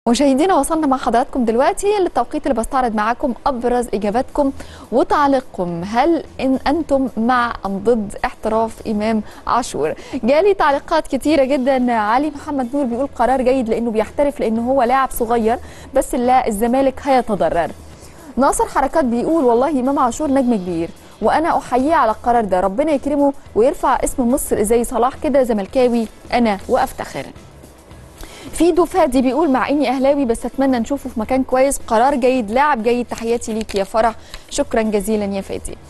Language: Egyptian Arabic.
مشاهدينا وصلنا مع حضراتكم دلوقتي للتوقيت اللي بستعرض معاكم ابرز اجاباتكم وتعليقكم هل ان انتم مع ام ضد احتراف امام عاشور جالي تعليقات كتيره جدا علي محمد نور بيقول قرار جيد لانه بيحترف لانه هو لاعب صغير بس لا الزمالك هيتضرر ناصر حركات بيقول والله امام عاشور نجم كبير وانا احييه على القرار ده ربنا يكرمه ويرفع اسم مصر زي صلاح كده زملكاوي انا وافتخر فيدو فادي بيقول مع اني اهلاوي بس اتمنى نشوفه في مكان كويس قرار جيد لاعب جيد تحياتي ليك يا فرح شكرا جزيلا يا فادي